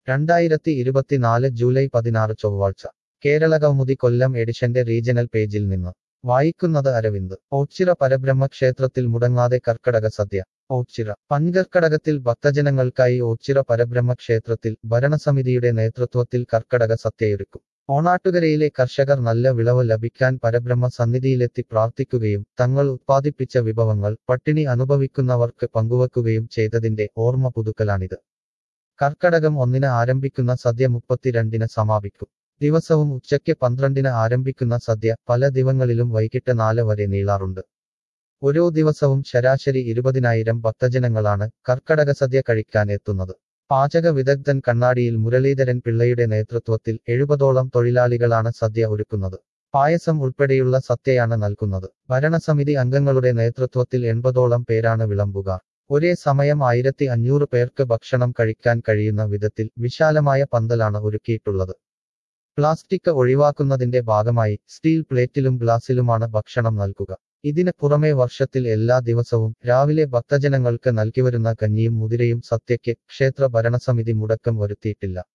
രണ്ടായിരത്തി ഇരുപത്തിനാല് ജൂലൈ പതിനാറ് ചൊവ്വാഴ്ച കേരളകൗമുദി കൊല്ലം എഡിഷന്റെ റീജണൽ പേജിൽ നിന്ന് വായിക്കുന്നത് അരവിന്ദ് ഓച്ചിറ പരബ്രഹ്മ ക്ഷേത്രത്തിൽ മുടങ്ങാതെ കർക്കടക സദ്യ ഓച്ചിറ പൻകർക്കടകത്തിൽ ഭക്തജനങ്ങൾക്കായി ഓച്ചിറ പരബ്രഹ്മ ക്ഷേത്രത്തിൽ ഭരണസമിതിയുടെ നേതൃത്വത്തിൽ കർക്കടക സത്യയൊരുക്കും ഓണാട്ടുകരയിലെ കർഷകർ നല്ല വിളവ് ലഭിക്കാൻ പരബ്രഹ്മ സന്നിധിയിലെത്തി പ്രാർത്ഥിക്കുകയും തങ്ങൾ ഉത്പാദിപ്പിച്ച വിഭവങ്ങൾ പട്ടിണി അനുഭവിക്കുന്നവർക്ക് പങ്കുവെക്കുകയും ചെയ്തതിന്റെ ഓർമ്മ പുതുക്കലാണിത് കർക്കടകം ഒന്നിന് ആരംഭിക്കുന്ന സദ്യ മുപ്പത്തിരണ്ടിന് സമാപിക്കും ദിവസവും ഉച്ചയ്ക്ക് പന്ത്രണ്ടിന് ആരംഭിക്കുന്ന സദ്യ പല ദിവങ്ങളിലും വൈകിട്ട് നാല് വരെ നീളാറുണ്ട് ഓരോ ദിവസവും ശരാശരി ഇരുപതിനായിരം ഭക്തജനങ്ങളാണ് കർക്കടക സദ്യ കഴിക്കാൻ എത്തുന്നത് പാചക വിദഗ്ധൻ കണ്ണാടിയിൽ മുരളീധരൻ പിള്ളയുടെ നേതൃത്വത്തിൽ എഴുപതോളം തൊഴിലാളികളാണ് സദ്യ ഒരുക്കുന്നത് പായസം ഉൾപ്പെടെയുള്ള സത്യയാണ് നൽകുന്നത് ഭരണസമിതി അംഗങ്ങളുടെ നേതൃത്വത്തിൽ എൺപതോളം പേരാണ് വിളമ്പുകാർ ഒരേ സമയം ആയിരത്തി അഞ്ഞൂറ് പേർക്ക് ഭക്ഷണം കഴിക്കാൻ കഴിയുന്ന വിധത്തിൽ വിശാലമായ പന്തലാണ് ഒരുക്കിയിട്ടുള്ളത് പ്ലാസ്റ്റിക് ഒഴിവാക്കുന്നതിന്റെ ഭാഗമായി സ്റ്റീൽ പ്ലേറ്റിലും ഗ്ലാസിലുമാണ് ഭക്ഷണം നൽകുക ഇതിന് പുറമെ വർഷത്തിൽ എല്ലാ ദിവസവും രാവിലെ ഭക്തജനങ്ങൾക്ക് നൽകിവരുന്ന കഞ്ഞിയും മുതിരയും സത്യയ്ക്ക് ക്ഷേത്ര ഭരണസമിതി മുടക്കം വരുത്തിയിട്ടില്ല